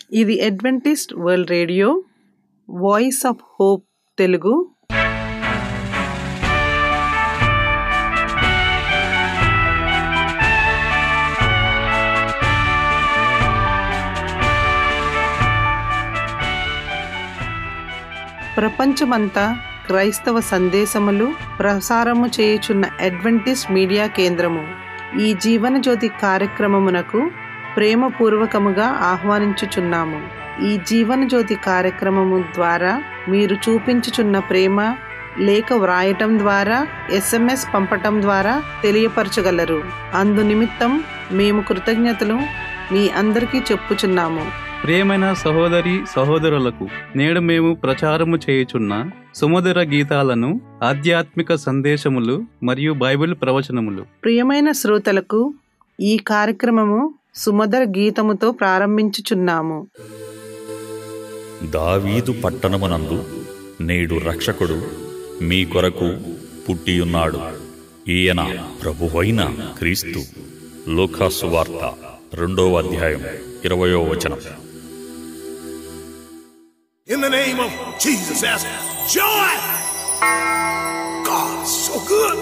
ఇది Adventist world radio voice of hope Telugu ప్రపంచమంతా క్రైస్తవ సందేశములు ప్రసారము చేయుచున్న అడ్వెంటిస్ట్ మీడియా కేంద్రము ఈ జీవన జ్యోతి కార్యక్రమమునకు ప్రేమపూర్వకముగా ఆహ్వానించుచున్నాము ఈ జీవన జ్యోతి కార్యక్రమము ద్వారా మీరు చూపించుచున్న ప్రేమ లేఖ వ్రాయటం ద్వారా ఎస్ఎంఎస్ పంపటం ద్వారా తెలియపరచగలరు అందు నిమిత్తం మేము కృతజ్ఞతలు మీ అందరికీ చెప్పుచున్నాము ప్రియమైన సహోదరి సహోదరులకు నేడు మేము ప్రచారము చేయుచున్న సుమధుర గీతాలను ఆధ్యాత్మిక సందేశములు మరియు బైబిల్ ప్రవచనములు ప్రియమైన శ్రోతలకు ఈ కార్యక్రమము సుమధుర గీతముతో ప్రారంభించుచున్నాము దావీదు పట్టణమునందు నేడు రక్షకుడు మీ కొరకు పుట్టియున్నాడు ఈయన ప్రభువైన క్రీస్తు లోకాసు వార్త రెండవ అధ్యాయం ఇరవయో వచనం In the name of Jesus, ask joy. God is so good.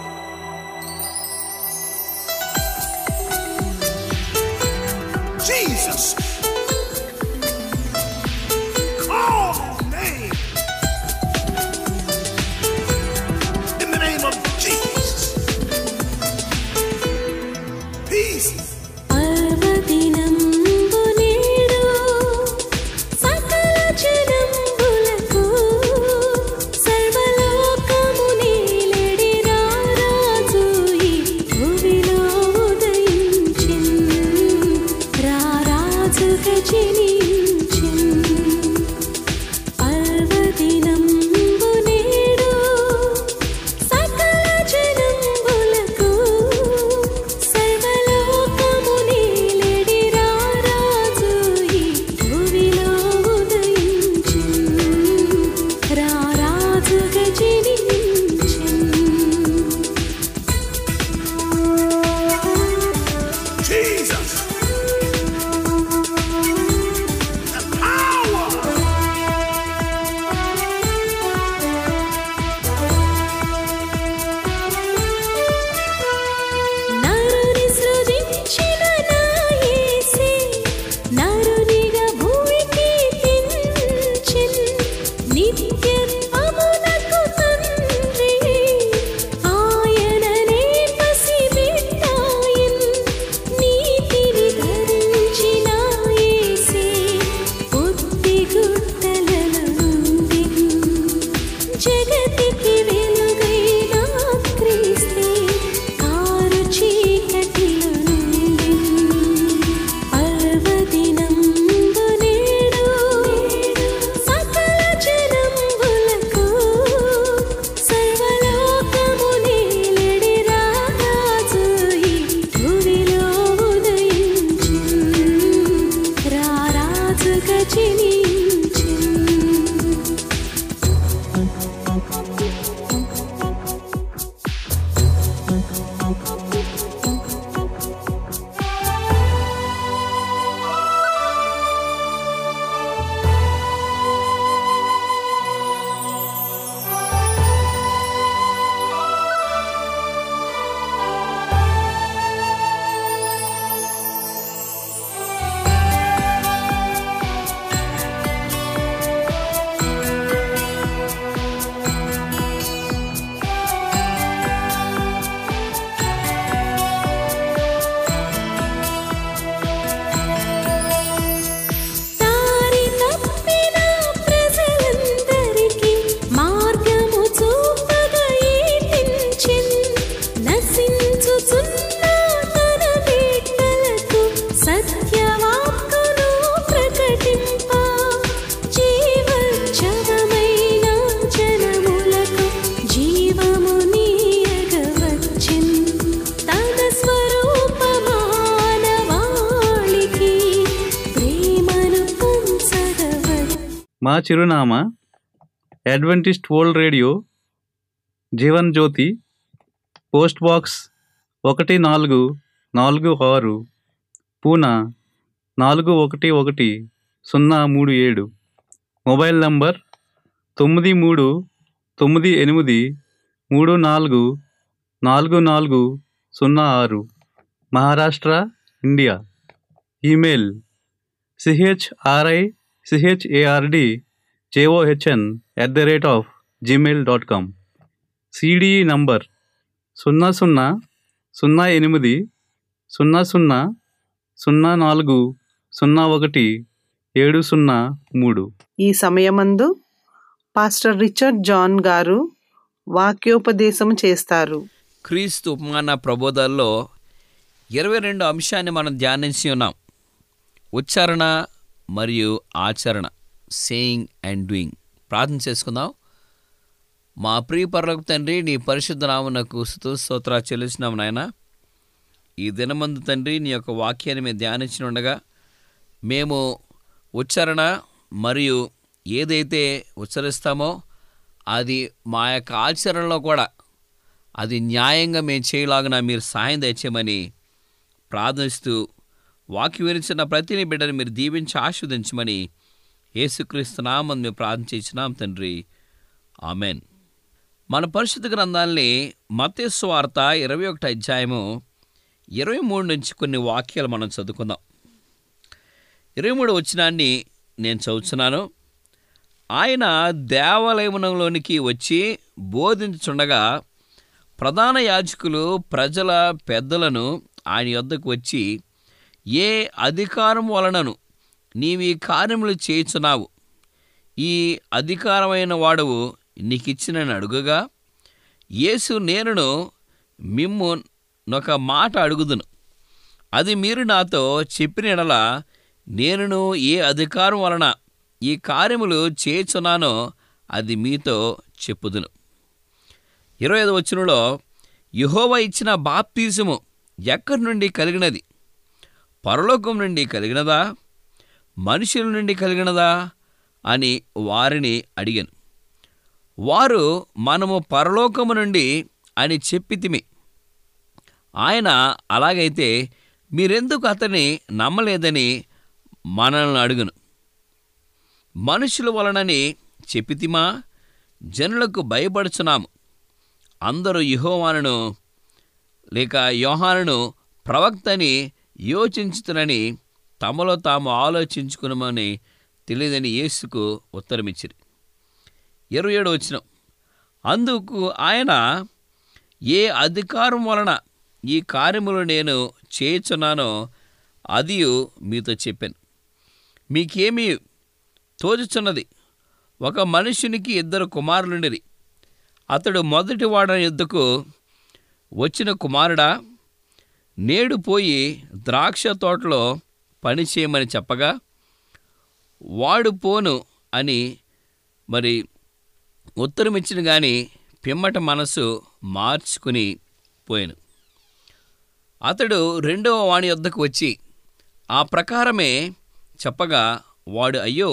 Jesus. Call his name. In the name of Jesus. Peace. పర్వదినంబు నేడు సకల జనంబులకు సర్వలోకము నేలెడి రారాజు ఈ భువిలో ఉదయించిన్ రారాజుగా జనించిన్ పర్వదినంబు నేడు సకల జనంబులకు సర్వలోకము నేలెడి రారాజు ఈ భువిలో ఉదయించిన్ రారాజుగా జనించిన్ Jesus. The power. నరుని సృజించిన నా యేసే నరునిగా భూమికి దించిన్ నిత్యత్వమునకు తండ్రి ఆయననే పసిబిడ్డాయిన్ నీతిని ధరించిన యేసే బుద్ధి గుట్టలలో నుండిన్ జగతికి వెలుగైన క్రీస్తే కారు చీకటిలో నుండి పర్వదినంబు నేడు సకల జనంబులకు సర్వలోకము నేలెడి రారాజు ఈ భువిలో ఉదయించిన్ రారాజుగా జనించిన్ దారి తప్పిన ప్రజలందరికీ మార్గము చూపగా ఈటించిన్ నశించుచున్న తన బిడ్డలకు సత్యవాక్కును ప్రకటింప జీవోత్సవమైన జనములకు జీవము నీయగవచ్చిన్ తన స్వరూప మానవాళికి ప్రేమను పంచగవచ్చు మా చిరునామా Adventist world radio Jeevan Jyothi post box ఒకటి నాలుగు నాలుగు ఆరు పూనా నాలుగు ఒకటి ఒకటి సున్నా మూడు ఏడు మొబైల్ నంబర్ తొమ్మిది మూడు తొమ్మిది ఎనిమిది మూడు నాలుగు నాలుగు నాలుగు సున్నా ఆరు Maharashtra India email CHRI CHARD JOHN at the rate of Gmail dot com CDE number సున్నా సున్నా సున్నా ఎనిమిది సున్నా సున్నా సున్నా నాలుగు సున్నా ఒకటి ఏడు సున్నా మూడు ఈ సమయమందు పాస్టర్ రిచర్డ్ జాన్ గారు వాక్యోపదేశం చేస్తారు క్రీస్తు ఉపమాన ప్రబోధాల్లో ఇరవై రెండు అంశాన్ని మనం ధ్యానించి ఉన్నాం ఉచ్చారణ మరియు ఆచరణ సేయింగ్ అండ్ డూయింగ్ ప్రార్థన చేసుకుందాం మా ప్రియ పర్లకు తండ్రి నీ పరిశుద్ధ నామునకు స్థుతు స్తోత్ర చెల్లిస్తున్నాం నాయన ఈ దినమందు తండ్రి నీ యొక్క వాక్యాన్ని మేము ధ్యానించి ఉండగా మేము ఉచ్చారణ మరియు ఏదైతే ఉచ్చరిస్తామో అది మా యొక్క ఆచరణలో కూడా అది న్యాయంగా మేము చేయలాగున మీరు సాయం తెచ్చామని ప్రార్థిస్తూ వాక్యం వినిచిన ప్రతిని బిడ్డని మీరు దీవించి ఆస్వాదించమని యేసుక్రీస్తు నామని మేము ప్రార్థించినాం తండ్రి ఆమెన్ మన పరిశుద్ధ గ్రంథాల్ని మతేసు వార్త ఇరవై ఒకటి అధ్యాయము ఇరవై మూడు నుంచి కొన్ని వాక్యాలు మనం చదువుకుందాం ఇరవై మూడు వచ్చినాన్ని నేను చదువుతున్నాను ఆయన దేవాలయమునంలోనికి వచ్చి బోధించుండగా ప్రధాన యాజకులు ప్రజల పెద్దలను ఆయన యొద్దకు వచ్చి ఏ అధికారం వలనను నీవు ఈ కార్యములు చేయుచున్నావు ఈ అధికారమైన వాడవు నీకిచ్చినని అడుగగా యేసు నేనును మిమ్ము నొక మాట అడుగుదును అది మీరు నాతో చెప్పిన ఎడల నేనును ఏ అధికారం వలన ఈ కార్యములు చేయుచున్నానో అది మీతో చెప్పుదును ఇరవై ఐదు వచనంలో యహోవ ఇచ్చిన బాప్తీసము ఎక్కడి నుండి కలిగినది పరలోకం నుండి కలిగినదా మనుషుల నుండి కలిగినదా అని వారిని అడిగాను వారు మనము పరలోకము నుండి అని చెప్పితిమి ఆయన అలాగైతే మీరెందుకు అతన్ని నమ్మలేదని మనల్ని అడుగును మనుషుల వలనని చెప్పితిమా జనులకు భయపడుచున్నాము అందరూ యహోవాను లేక యోహానును ప్రవక్తని యోచించుతునని తమలో తాము ఆలోచించుకునమని తెలియదని యేసుకు ఉత్తరమిచ్చిరి ఇరవై ఏడు వచ్చిన అందుకు ఆయన ఏ అధికారం వలన ఈ కార్యములు నేను చేయుచున్నానో అది మీతో చెప్పాను మీకేమీ తోచుచున్నది ఒక మనుషునికి ఇద్దరు కుమారులుండిరి అతడు మొదటి వాడని యుద్ధకు వచ్చిన కుమారుడా నేడు పోయి ద్రాక్ష తోటలో పని చేయమని చెప్పగా వాడు పోను అని మరి ఉత్తరమిచ్చిన గాని పిమ్మట మనసు మార్చుకుని పోయాను అతడు రెండవ వాణి వద్దకు వచ్చి ఆ ప్రకారమే చెప్పగా వాడు అయ్యో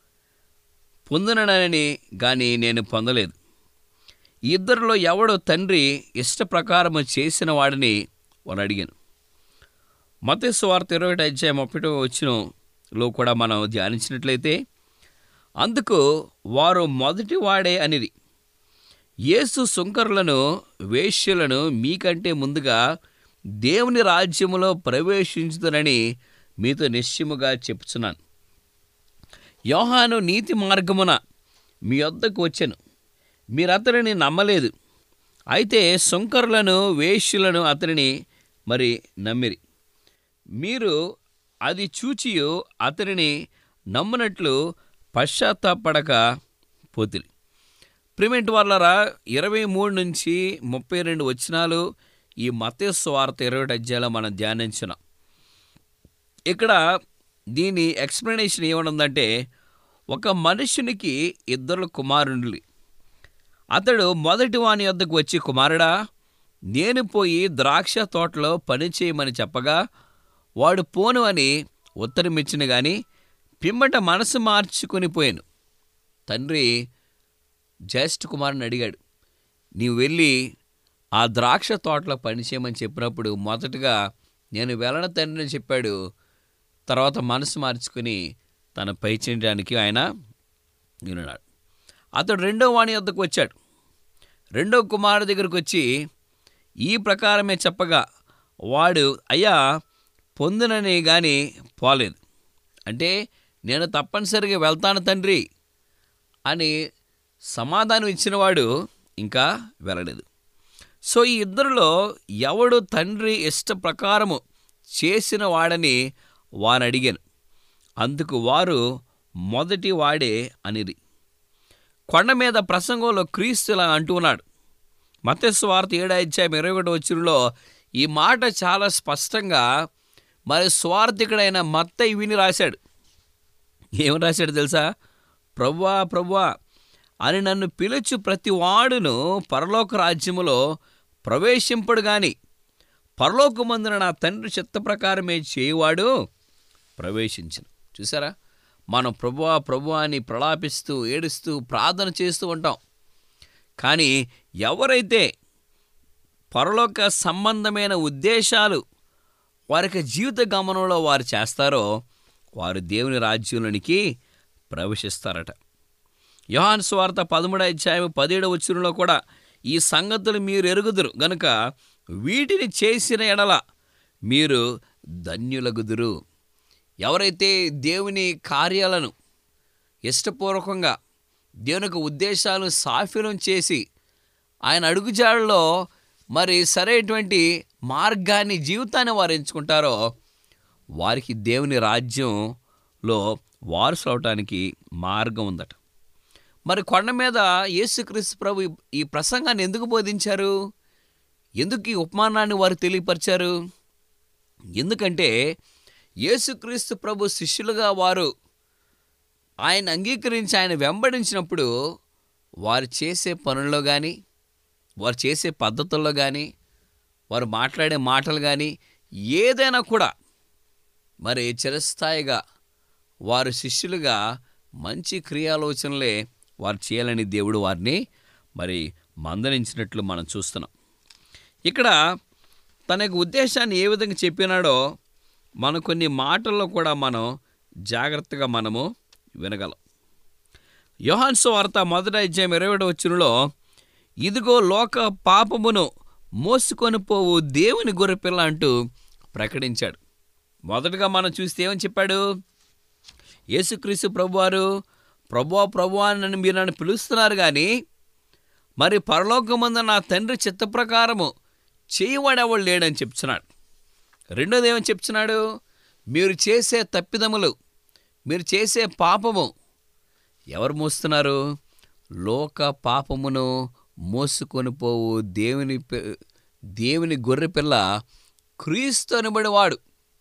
పొందునని గాని నేను పొందలేదు ఈ ఇద్దరిలో ఎవడో తండ్రి ఇష్ట ప్రకారము చేసిన వాడిని వాడు అడిగాను మతేసు వార్త ఇరవై ఒకటి అధ్యాయం ముప్పై వచ్చినలో కూడా మనం ధ్యానించినట్లయితే అందుకు వారు మొదటి వాడే అనిది యేసు సుంకరులను వేశ్యలను మీకంటే ముందుగా దేవుని రాజ్యములో ప్రవేశించుదనని మీతో నిశ్చయముగా చెప్తున్నాను యోహాను నీతి మార్గమున మీ వద్దకు వచ్చాను మీరు అతనిని నమ్మలేదు అయితే సుంకరులను వేశ్యులను అతనిని మరి నమ్మిరి మీరు అది చూచియు అతనిని నమ్మునట్లు పశ్చాత్తాపడక పోతిరి ప్రిమెంట్ వాళ్ళరా ఇరవై మూడు నుంచి ముప్పై రెండు వచనాలు ఈ మతేశ్వ వార్త ఇరవై ఒకటి అధ్యాయంలో మనం ధ్యానించున్నాం ఇక్కడ దీని ఎక్స్ప్లెనేషన్ ఏమనుందంటే ఒక మనుషునికి ఇద్దరు కుమారులు అతడు మొదటి వాని వద్దకు వచ్చి కుమారుడా నేను పోయి ద్రాక్ష తోటలో పని చేయమని చెప్పగా వాడు పోను అని ఉత్తరమిచ్చిన గాని పిమ్మట మనసు మార్చుకుని పోయాను తండ్రి జ్యేష్ఠ కుమారుని అడిగాడు నీవు వెళ్ళి ఆ ద్రాక్ష తోటలో పని చేయమని చెప్పినప్పుడు మొదటగా నేను వెళ్ళన తండ్రిని చెప్పాడు తర్వాత మనసు మార్చుకుని తన పై చేయడానికి ఆయన విన్నాడు అతడు రెండో వాణి వద్దకు వచ్చాడు రెండో కుమారుడి దగ్గరకు వచ్చి ఈ ప్రకారమే చెప్పగా వాడు అయ్యా పొందునని కానీ పోలేదు అంటే నేను తప్పనిసరిగా వెళ్తాను తండ్రి అని సమాధానం ఇచ్చినవాడు ఇంకా వెళ్ళలేదు సో ఈ ఇద్దరిలో ఎవడు తండ్రి ఇష్ట ప్రకారము చేసిన వాడని వారు అడిగాను అందుకు వారు మొదటి వాడే అనిరి కొండ మీద ప్రసంగంలో క్రీస్తు ఇలా అంటున్నాడు మత్స్సు వార్త ఏడా ఇచ్చాము ఇరవై ఒకటి వచ్చినలో ఈ మాట చాలా స్పష్టంగా మరి స్వార్థికుడైన మత్తయి విని రాశాడు ఏం రాశాడు తెలుసా ప్రవ్వా ప్రవ్వా అని నన్ను పిలుచు ప్రతి వాడును పరలోక రాజ్యములో ప్రవేశింపడు గాని పరలోకమందున నా తండ్రి చిత్త ప్రకారమే చేయువాడు ప్రవేశించను చూసారా మనం ప్రభువా ప్రభువా అని ప్రలాపిస్తూ ఏడుస్తూ ప్రార్థన చేస్తూ ఉంటాం కానీ ఎవరైతే పరలోక సంబంధమైన ఉద్దేశాలు వారికి జీవిత గమనంలో వారు చేస్తారో వారు దేవుని రాజ్యంలోనికి ప్రవేశిస్తారట యోహాన్ స్వార్త పదమూడు అధ్యాయం పదిహేడు వచ్చినలో కూడా ఈ సంగతులు మీరు ఎరుగుదురు గనుక వీటిని చేసిన ఎడల మీరు ధన్యులగుదురు ఎవరైతే దేవుని కార్యాలను ఇష్టపూర్వకంగా దేవుని యొక్క ఉద్దేశాలను సాఫీలం చేసి ఆయన అడుగుజాడలో మరి సరైనటువంటి మార్గాన్ని జీవితాన్ని వారు ఎంచుకుంటారో వారికి దేవుని రాజ్యంలో వారసులు అవటానికి మార్గం ఉందట మరి కొండ మీద యేసుక్రీస్తు ప్రభు ఈ- ఈ ప్రసంగాన్ని ఎందుకు బోధించారు ఎందుకు ఈ ఉపమానాన్ని వారు తెలియపరిచారు ఎందుకంటే యేసుక్రీస్తు ప్రభు శిష్యులుగా వారు ఆయన అంగీకరించి ఆయన వెంబడించినప్పుడు వారు చేసే పనుల్లో కానీ వారు చేసే పద్ధతుల్లో కానీ వారు మాట్లాడే మాటలు కానీ ఏదైనా కూడా మరి చిరస్థాయిగా వారు శిష్యులుగా మంచి క్రియాలోచనలే వారు చేయాలని దేవుడు వారిని మరి మందలించినట్లు మనం చూస్తున్నాం ఇక్కడ తన యొక్క ఉద్దేశాన్ని ఏ విధంగా చెప్పినాడో మన కొన్ని మాటల్లో కూడా మనం జాగ్రత్తగా మనము వినగలం యోహాన్సు వార్త మొదటి అధ్యాయం ఇరవై ఒకటి వచ్చినలో ఇదిగో లోక పాపమును మోసుకొని పోవు దేవుని గొర్రెపిల్ల అంటూ ప్రకటించాడు మొదటగా మనం చూస్తే ఏమని చెప్పాడు యేసుక్రీస్తు ప్రభువారు ప్రభువా ప్రభువా అని నన్ను మీరు నన్ను పిలుస్తున్నారు కానీ మరి పరలోకమందు నా తండ్రి చిత్త ప్రకారము చేయవాడెవడు లేడని చెప్తున్నాడు రెండోది ఏమని చెప్తున్నాడు మీరు చేసే తప్పిదములు మీరు చేసే పాపము ఎవరు మోస్తున్నారు లోక పాపమును మోసుకొని పోవు దేవుని పి- దేవుని గొర్రెపిల్ల క్రీస్తు అనబడివాడు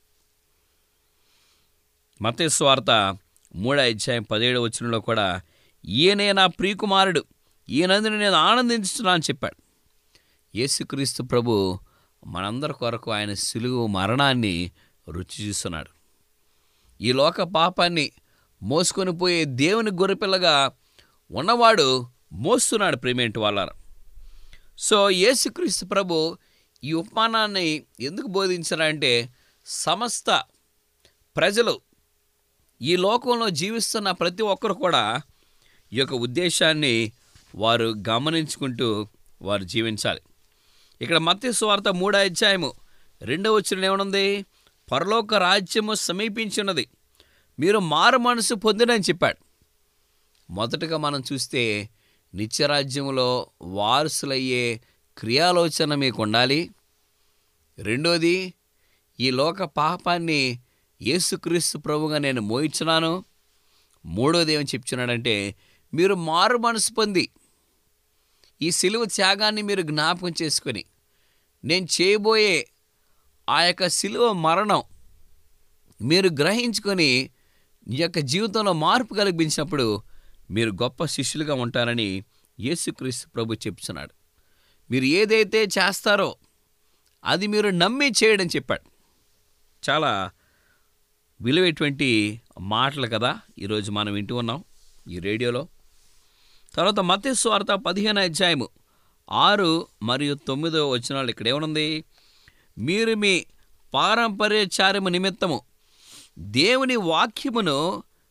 మతేశ్వార్త మూడో అధ్యాయం పదిహేడు వచనంలో కూడా ఈయనే నా ప్రియకుమారుడు ఈయనందుని నేను ఆనందించుతున్నాను అని చెప్పాడు యేసుక్రీస్తు ప్రభు మనందరి కొరకు ఆయన సిలువు మరణాన్ని రుచి చూస్తున్నాడు ఈ లోక పాపాన్ని మోసుకొని పోయే దేవుని గొర్రెపిల్లగా ఉన్నవాడు మోస్తున్నాడు ప్రేమేంటి వాళ్ళ సో యేసుక్రీస్తు ప్రభు ఈ ఉపమానాన్ని ఎందుకు బోధించారంటే సమస్త ప్రజలు ఈ లోకంలో జీవిస్తున్న ప్రతి ఒక్కరు కూడా ఈ యొక్క ఉద్దేశాన్ని వారు గమనించుకుంటూ వారు జీవించాలి ఇక్కడ మత్స్య స్వార్థ మూడో అధ్యాయము రెండవ వచ్చిన ఏమనుంది పరలోక రాజ్యము సమీపించున్నది మీరు మారు మనసు పొందినని చెప్పాడు మొదటగా మనం చూస్తే నిత్యరాజ్యంలో వారసులయ్యే క్రియాలోచన మీకు ఉండాలి రెండోది ఈ లోక పాపాన్ని యేసుక్రీస్తు ప్రభుగా నేను మోయించున్నాను మూడోది ఏమని చెప్తున్నాడంటే మీరు మారు మనసు పొంది ఈ సిలువ త్యాగాన్ని మీరు జ్ఞాపకం చేసుకొని నేను చేయబోయే ఆ యొక్క సిలువ మరణం మీరు గ్రహించుకొని మీ యొక్క జీవితంలో మార్పు కల్పించినప్పుడు మీరు గొప్ప శిష్యులుగా ఉంటారని యేసుక్రీస్తు ప్రభు చెప్తున్నాడు మీరు ఏదైతే చేస్తారో అది మీరు నమ్మి చేయడం చెప్పాడు చాలా విలువైనటువంటి మాటలు కదా ఈరోజు మనం వింటూ ఉన్నాం ఈ రేడియోలో తర్వాత మత్స్య స్వార్థ పదిహేను అధ్యాయము ఆరు మరియు తొమ్మిదో వచనాలు ఇక్కడ ఏమనుంది మీరు మీ పారంపర్యచారము నిమిత్తము దేవుని వాక్యమును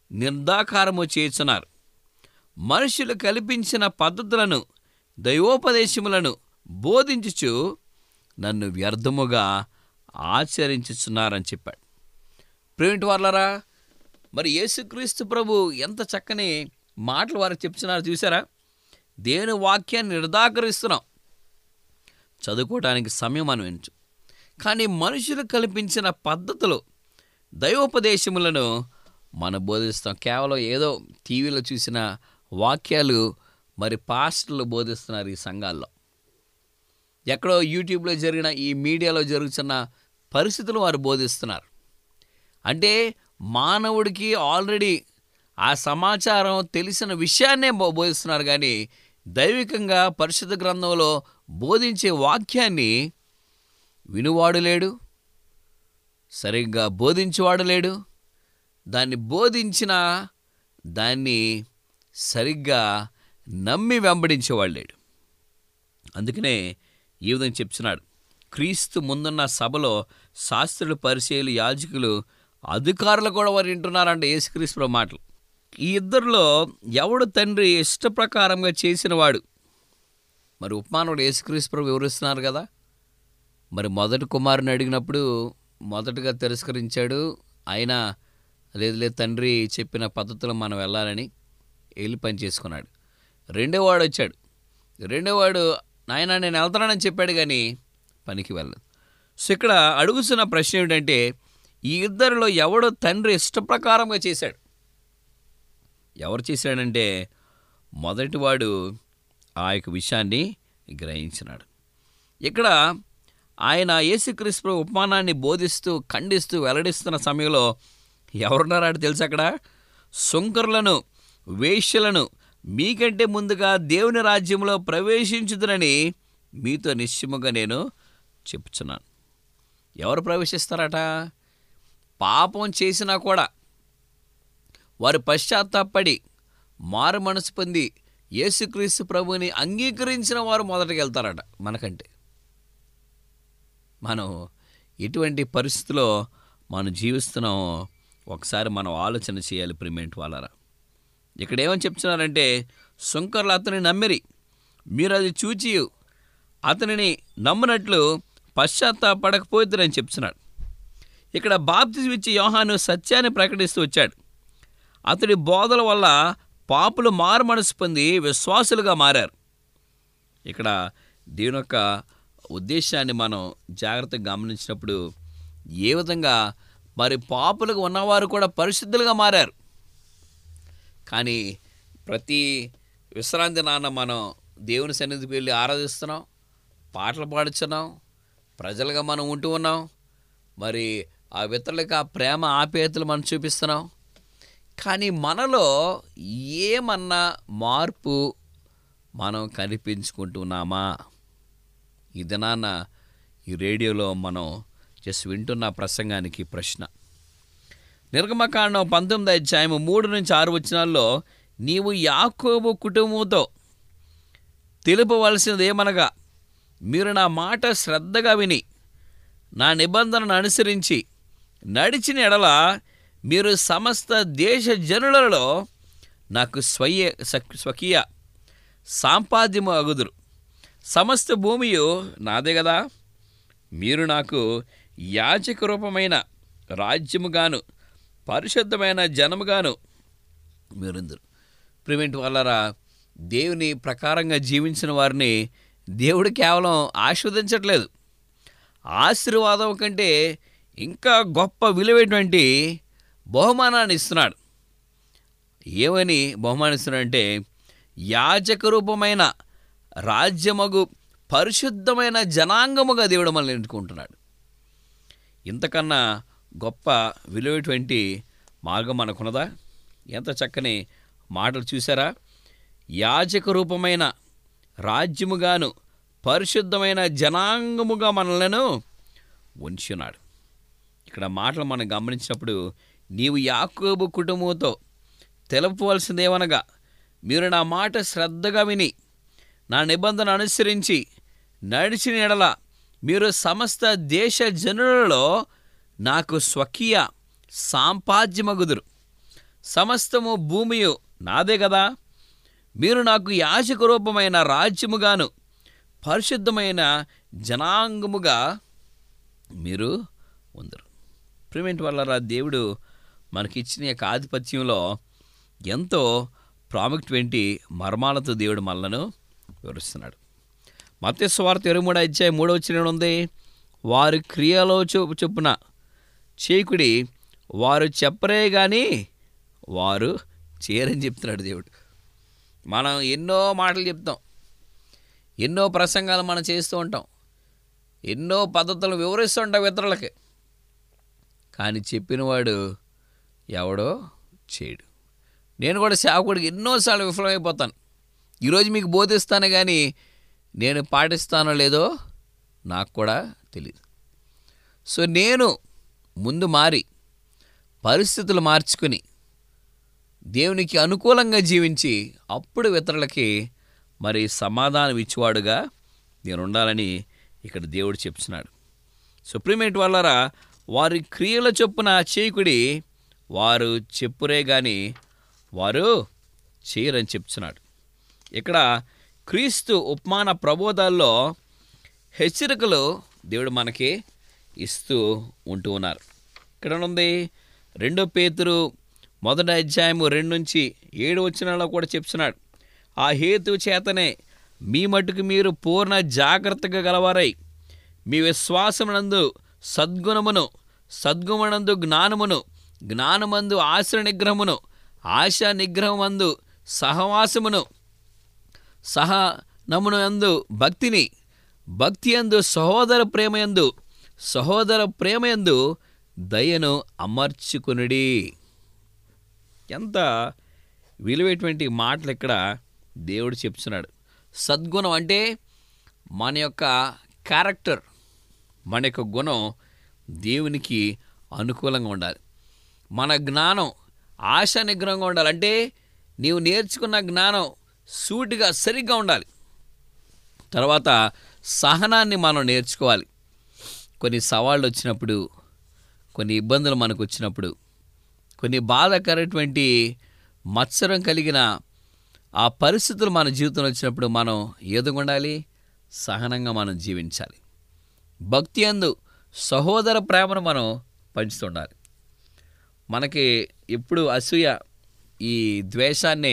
నిర్ధాకారము చేయుచున్నారు మనుషులు కల్పించిన పద్ధతులను దైవోపదేశములను బోధించుచు నన్ను వ్యర్థముగా ఆచరించుచున్నారని చెప్పాడు ప్రేమిటి వాళ్ళరా మరి యేసుక్రీస్తు ప్రభు ఎంత చక్కని మాటలు వారికి చెప్తున్నారు చూసారా దేవుని వాక్యాన్ని నిర్ధాకరిస్తున్నాం చదువుకోవడానికి సమయం అనువించు కానీ మనుషులు కల్పించిన పద్ధతులు దైవోపదేశములను మనం బోధిస్తాం కేవలం ఏదో టీవీలో చూసిన వాక్యాలు మరి పాస్టర్లు బోధిస్తున్నారు ఈ సంఘాల్లో ఎక్కడో యూట్యూబ్లో జరిగిన ఈ మీడియాలో జరుగుతున్న పరిస్థితులు వారు బోధిస్తున్నారు అంటే మానవుడికి ఆల్రెడీ ఆ సమాచారం తెలిసిన విషయాన్నే బో- బోధిస్తున్నారు కానీ దైవికంగా పరిశుద్ధ గ్రంథంలో బోధించే వాక్యాన్ని వినువాడు లేడు సరిగ్గా బోధించేవాడు లేడు దాన్ని బోధించిన దాన్ని సరిగ్గా నమ్మి వెంబడించేవాడు లేడు అందుకనే ఈ విధంగా చెప్తున్నాడు క్రీస్తు ముందున్న సభలో శాస్త్రులు పరిచయలు యాజకులు అధికారులు కూడా వారు వింటున్నారంట యేసుక్రీస్తు మాటలు ఈ ఇద్దరిలో ఎవడు తండ్రి ఇష్టప్రకారంగా చేసినవాడు మరి ఉపమానుడు యేసుక్రీస్తు ప్రభు వివరిస్తున్నారు కదా మరి మొదటి కుమారుని అడిగినప్పుడు మొదటగా తిరస్కరించాడు ఆయన లేదు లేదు తండ్రి చెప్పిన పద్ధతిలో మనం వెళ్ళాలని వెళ్ళి పని చేసుకున్నాడు రెండో వాడు వచ్చాడు రెండో వాడు నాయన నేను వెళ్తానని చెప్పాడు కానీ పనికి వెళ్ళదు సో ఇక్కడ అడుగుతున్న ప్రశ్న ఏమిటంటే ఈ ఇద్దరిలో ఎవడో తండ్రి ఇష్టప్రకారంగా చేశాడు ఎవరు చేశాడంటే మొదటివాడు ఆ యొక్క విషయాన్ని గ్రహించినాడు ఇక్కడ ఆయన యేసుక్రీస్తు ప్రభు ఉపమానాన్ని బోధిస్తూ ఖండిస్తూ వెల్లడిస్తున్న సమయంలో ఎవరున్నారో తెలుసు అక్కడ సుంకరులను వేశ్యలను మీకంటే ముందుగా దేవుని రాజ్యంలో ప్రవేశించుదునని మీతో నిశ్చయముగా నేను చెప్తున్నాను ఎవరు ప్రవేశిస్తారట పాపం చేసినా కూడా వారు పశ్చాత్తాపడి మారు మనసు పొంది యేసుక్రీస్తు ప్రభుని అంగీకరించిన వారు మొదటకు వెళ్తారట మనకంటే మనం ఎటువంటి పరిస్థితిలో మనం జీవిస్తున్నామో ఒకసారి మనం ఆలోచన చేయాలి ప్రిమెంట్ వాళ్ళరా ఇక్కడ ఏమని చెప్తున్నారంటే సుంకర్లు అతని నమ్మిరి మీరు అది చూచి అతనిని నమ్మినట్లు పశ్చాత్తాపడకపోద్దురని చెప్తున్నాడు ఇక్కడ బాప్తిజం ఇచ్చి యోహాను సత్యాన్ని ప్రకటిస్తూ వచ్చాడు అతడి బోధల వల్ల పాపులు మారు మనసు పొంది విశ్వాసులుగా మారారు ఇక్కడ దీని యొక్క ఉద్దేశాన్ని మనం జాగ్రత్తగా గమనించినప్పుడు ఏ విధంగా మరి పాపులుగా ఉన్నవారు కూడా పరిశుద్ధులుగా మారారు కానీ ప్రతి విశ్రాంతి నాన్న మనం దేవుని సన్నిధికి వెళ్ళి ఆరాధిస్తున్నాం పాటలు పాడుతున్నాం ప్రజలుగా మనం ఉంటూ ఉన్నాం మరి ఆ ఇతరులకు ఆ ప్రేమ ఆప్యాయతలు మనం చూపిస్తున్నాం కానీ మనలో ఏమన్నా మార్పు మనం కనిపించుకుంటున్నామా ఈ దినాన ఈ రేడియోలో మనం జస్ట్ వింటున్న ప్రసంగానికి ప్రశ్న నిర్గమకాండం పంతొమ్మిది అధ్యాయము మూడు నుంచి ఆరు వచనాల్లో నీవు యాకోబు కుటుంబంతో తెలుపవలసినది ఏమనగా మీరు నా మాట శ్రద్ధగా విని నా నిబంధనను అనుసరించి నడిచిన ఎడల మీరు సమస్త దేశ జనులలో నాకు స్వయ సక్- స్వకీయ సాంపాద్యము అగుదురు సమస్త భూమియు నాదే కదా మీరు నాకు యాచక రూపమైన రాజ్యముగాను పరిశుద్ధమైన జనముగాను మీరుందరు ప్రివెంట్ వల్లరా దేవుని ప్రకారంగా జీవించిన వారిని దేవుడు కేవలం ఆస్వాదించట్లేదు ఆశీర్వాదం కంటే ఇంకా గొప్ప విలువైనటువంటి బహుమానాన్ని ఇస్తున్నాడు ఏమని బహుమానిస్తున్నాడంటే యాజక రూపమైన రాజ్యమగు పరిశుద్ధమైన జనాంగముగా దేవుడు మనల్ని ఎన్నుకుంటున్నాడు ఇంతకన్నా గొప్ప విలువైనటువంటి మార్గం మనకున్నదా ఎంత చక్కని మాటలు చూసారా యాజక రూపమైన రాజ్యముగాను పరిశుద్ధమైన జనాంగముగా మనలను ఉంచున్నాడు ఇక్కడ మాటలు మనం గమనించినప్పుడు నీవు యాకోబు కుటుంబంతో తెలపవలసిందేమనగా మీరు నా మాట శ్రద్ధగా విని నా నిబంధన అనుసరించి నడిచిన ఎడల మీరు సమస్త దేశ జనులలో నాకు స్వకీయ సాంపాద్యమగుదురు సమస్తము భూమియు నాదే కదా మీరు నాకు యాచక రూపమైన రాజ్యముగాను పరిశుద్ధమైన జనాంగముగా మీరు ఉందరు ప్రిమెంట్ వల్ల దేవుడు మనకిచ్చిన యొక్క ఆధిపత్యంలో ఎంతో ప్రాముఖ్యమైన మర్మాలతో దేవుడు మనలను వివరిస్తున్నాడు మత్స్వార్త ఇరవై మూడు అధ్యాయం మూడవ వచ్చిన ఉంది వారి క్రియలో చొ చొప్పున చేయకుడి వారు చెప్పరే కానీ వారు చేయరని చెప్తున్నాడు దేవుడు మనం ఎన్నో మాటలు చెప్తాం ఎన్నో ప్రసంగాలు మనం చేస్తూ ఉంటాం ఎన్నో పద్ధతులు వివరిస్తూ ఉంటాం ఇతరులకి కానీ చెప్పినవాడు ఎవడో చేయడు నేను కూడా సేవకుడికి ఎన్నోసార్లు విఫలమైపోతాను ఈరోజు మీకు బోధిస్తాను కానీ నేను పాటిస్తానో లేదో నాకు కూడా తెలియదు సో నేను ముందు మారి పరిస్థితులు మార్చుకుని దేవునికి అనుకూలంగా జీవించి అప్పుడు ఇతరులకి మరి సమాధానం ఇచ్చేవాడుగా నేను ఉండాలని ఇక్కడ దేవుడు చెప్తున్నాడు సుప్రీమేట్ వల్లరా వారి క్రియల చొప్పున చేయకుడి వారు చెప్పురే కానీ వారు చేయరని చెప్తున్నాడు ఇక్కడ క్రీస్తు ఉపమాన ప్రబోధాల్లో హెచ్చరికలు దేవుడు మనకి ఇస్తూ ఉంటూ ఉన్నారు ఇక్కడ ఉంది రెండో పేతురు మొదటి అధ్యాయము రెండు నుంచి ఏడు వచ్చినాలో కూడా చెప్తున్నాడు ఆ హేతు చేతనే మీ మటుకు మీరు పూర్ణ జాగ్రత్తగా గలవారై మీ విశ్వాసమునందు సద్గుణమును సద్గుణమునందు జ్ఞానమును జ్ఞానమందు ఆశ్ర నిగ్రహమును ఆశ నిగ్రహమందు సహవాసమును సహనమును యందు భక్తిని భక్తి యందు సహోదర ప్రేమయందు సహోదర ప్రేమయందు దయను అమర్చుకునుడి ఎంత విలువైనటువంటి మాటలు ఇక్కడ దేవుడు చెప్తున్నాడు సద్గుణం అంటే మన యొక్క క్యారెక్టర్ మన యొక్క గుణం దేవునికి అనుకూలంగా ఉండాలి మన జ్ఞానం ఆశ నిగ్రహంగా ఉండాలి అంటే నీవు నేర్చుకున్న జ్ఞానం సూటిగా సరిగ్గా ఉండాలి తర్వాత సహనాన్ని మనం నేర్చుకోవాలి కొన్ని సవాళ్ళు వచ్చినప్పుడు కొన్ని ఇబ్బందులు మనకు వచ్చినప్పుడు కొన్ని బాధాకరటువంటి మత్సరం కలిగిన ఆ పరిస్థితులు మన జీవితంలో వచ్చినప్పుడు మనం ఎదుగుండాలి సహనంగా మనం జీవించాలి భక్తి అందు సహోదర ప్రేమను మనం పంచుతుండాలి మనకి ఎప్పుడు అసూయ ఈ ద్వేషాన్ని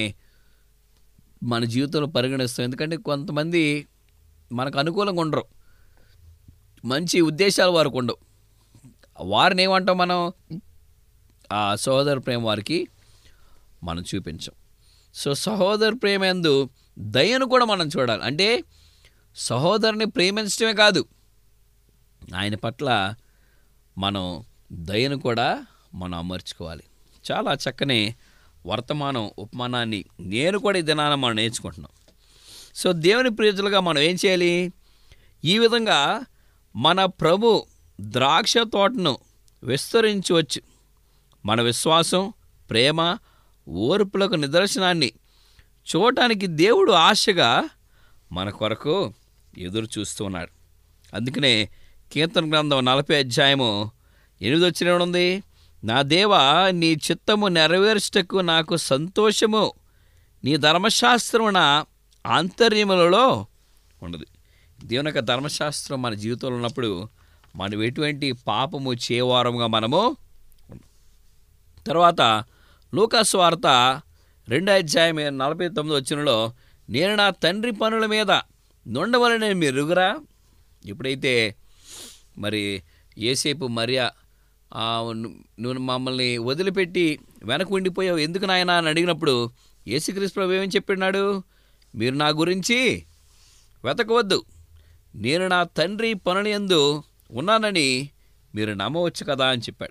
మన జీవితంలో పరిగణిస్తాం ఎందుకంటే కొంతమంది మనకు అనుకూలంగా ఉండరు మంచి ఉద్దేశాలు వారికి ఉండవు వారిని ఏమంటాం మనం ఆ సహోదర ప్రేమ వారికి మనం చూపించం సో సహోదర ప్రేమ ఎందు దయను కూడా మనం చూడాలి అంటే సహోదరుని ప్రేమించడమే కాదు ఆయన పట్ల మనం దయను కూడా మనం అమర్చుకోవాలి చాలా చక్కని వర్తమానం ఉపమానాన్ని నేను కూడా ఈ దినాన మనం నేర్చుకుంటున్నాం సో దేవుని ప్రియజులుగా మనం ఏం చేయాలి ఈ విధంగా మన ప్రభు ద్రాక్ష తోటను విస్తరించవచ్చు మన విశ్వాసం ప్రేమ ఓర్పులకు నిదర్శనాన్ని చూడటానికి దేవుడు ఆశగా మన కొరకు ఎదురు చూస్తున్నాడు అందుకనే కీర్తన గ్రంథం నలభై అధ్యాయము ఎనిమిది వచ్చిన ఉంది నా దేవా నీ చిత్తము నెరవేర్చటకు నాకు సంతోషము నీ ధర్మశాస్త్రమున ఆంతర్యములలో ఉండదు దేవుని యొక్క ధర్మశాస్త్రం మన జీవితంలో ఉన్నప్పుడు మనం ఎటువంటి పాపము చేవారముగా మనము ఉన్నాం. తర్వాత లూకాసు వార్త రెండో అధ్యాయం నలభై తొమ్మిది వచ్చినలో నేను నా తండ్రి పనుల మీద నుండవలని మీరు ఎరుగురా ఎప్పుడైతే మరి ఏసేపు మరియా ఆ, ను- నువ్వు మమ్మల్ని వదిలిపెట్టి వెనక ఉండిపోయావు ఎందుకు నాయనా అని అడిగినప్పుడు యేసుక్రీస్తు ప్రభు ఏమని చెప్పినాడు మీరు నా గురించి వెతకవద్దు నేను నా తండ్రి పనుల యందు ఉన్నానని మీరు నమ్మవచ్చు కదా అని చెప్పాడు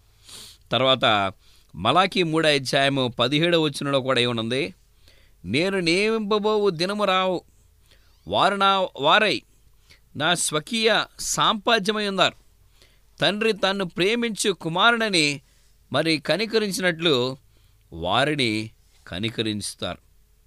తర్వాత మలాకి మూడో అధ్యాయము పదిహేడవ వచ్చినలో కూడా ఏమనుంది నేను నియమింపబోవు దినము రావు వారు నా వారై నా స్వకీయ సాంపాద్యమై ఉన్నారు తండ్రి తన్ను ప్రేమించు కుమారుడని మరి కనికరించినట్లు వారిని కనికరించుతారు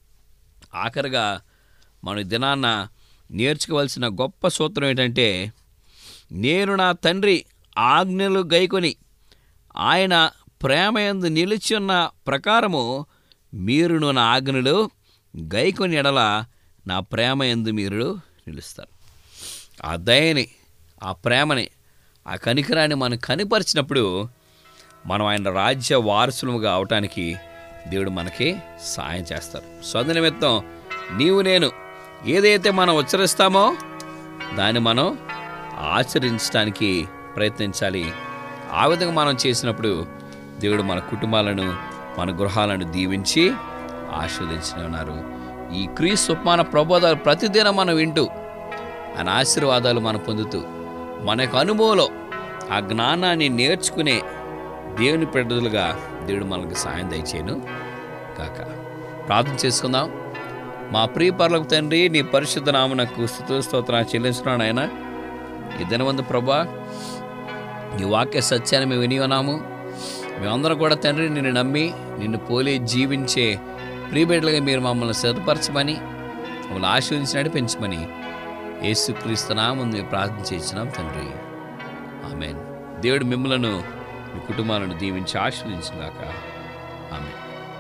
ఆఖరిగా మన ఈ దినాన్న నేర్చుకోవాల్సిన గొప్ప సూత్రం ఏంటంటే నేను నా తండ్రి ఆజ్ఞలు గైకొని ఆయన ప్రేమ యందు నిలిచి ఉన్న ప్రకారము మీరును నా ఆజ్ఞలు గైకొని ఎడల నా ప్రేమ యందు మీరు నిలుస్తారు ఆ దయని ఆ ప్రేమని ఆ కనికరాన్ని మనం కనిపరిచినప్పుడు మనం ఆయన రాజ్య వారసులుగా అవటానికి దేవుడు మనకి సాయం చేస్తారు సొంత నిమిత్తం నీవు నేను ఏదైతే మనం ఉచ్చరిస్తామో దాన్ని మనం ఆచరించడానికి ప్రయత్నించాలి ఆ విధంగా మనం చేసినప్పుడు దేవుడు మన కుటుంబాలను మన గృహాలను దీవించి ఆస్వాదించిన ఉన్నారు ఈ క్రీస్తు ఉపమాన ప్రబోధాలు ప్రతిదినం మనం వింటూ ఆయన ఆశీర్వాదాలు మనం పొందుతూ మన యొక్క అనుభవంలో ఆ జ్ఞానాన్ని నేర్చుకునే దేవుని బిడ్డలుగా దేవుడు మనకు సాయం దయచేయను కాక ప్రార్థన చేసుకుందాం మా ప్రియ పర్లకు తండ్రి నీ పరిశుద్ధ నామనకు స్థుతుల స్తోత్రాలు చెల్లించున్నాను ఆయన ఈ దినవంతు ప్రభా నీ వాక్య సత్యాన్ని మేము విని ఉన్నాము మేమందరం కూడా తండ్రి నిన్ను నమ్మి నిన్ను పోలి జీవించే ప్రియబిడ్డలుగా మీరు మమ్మల్ని సిద్ధపరచమని మమ్మల్ని ఆశీర్వదించి నడిపించమని యేసుక్రీస్తు నామం మేము ప్రార్థన చేసినాం తండ్రి ఆమెన్ దేవుడు మిమ్మలను మీ కుటుంబాలను దీవించి ఆశీర్వదించుగాక ఆమె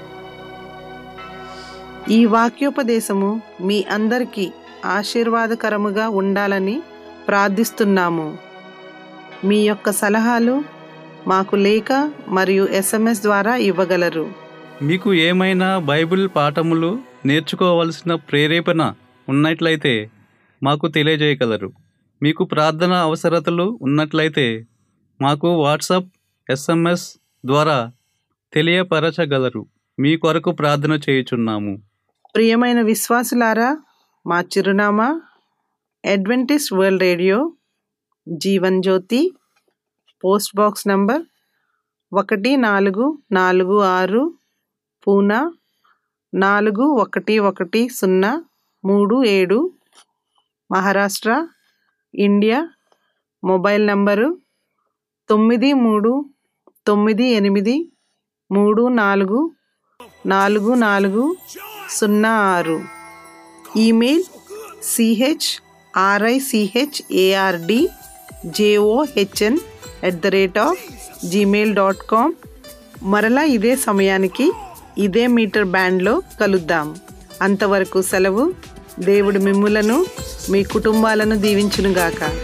ఈ వాక్యోపదేశము మీ అందరికీ ఆశీర్వాదకరముగా ఉండాలని ప్రార్థిస్తున్నాము మీ యొక్క సలహాలు మాకు లేఖ మరియు ఎస్ఎంఎస్ ద్వారా ఇవ్వగలరు మీకు ఏమైనా బైబిల్ పాఠములు నేర్చుకోవలసిన ప్రేరేపణ ఉన్నట్లయితే మాకు తెలియజేయగలరు మీకు ప్రార్థన అవసరతలు ఉన్నట్లయితే మాకు వాట్సాప్ ఎస్ఎంఎస్ ద్వారా తెలియపరచగలరు మీ కొరకు ప్రార్థన చేయుచున్నాము ప్రియమైన విశ్వాసులారా మా చిరునామా Adventist world radio Jeevan Jyothi post box number ఒకటి నాలుగు నాలుగు ఆరు పూనా నాలుగు ఒకటి ఒకటి సున్నా మూడు ఏడు మహారాష్ట్ర ఇండియా మొబైల్ నంబరు తొమ్మిది మూడు తొమ్మిది ఎనిమిది మూడు నాలుగు నాలుగు నాలుగు సున్నా ఆరు email CH RICH ARD JOHN at the rate of Gmail dot com మరలా ఇదే సమయానికి ఇదే మీటర్ బ్యాండ్లో కలుద్దాం అంతవరకు సెలవు దేవుడు మిమ్ములను మీ కుటుంబాలను దీవించునుగాక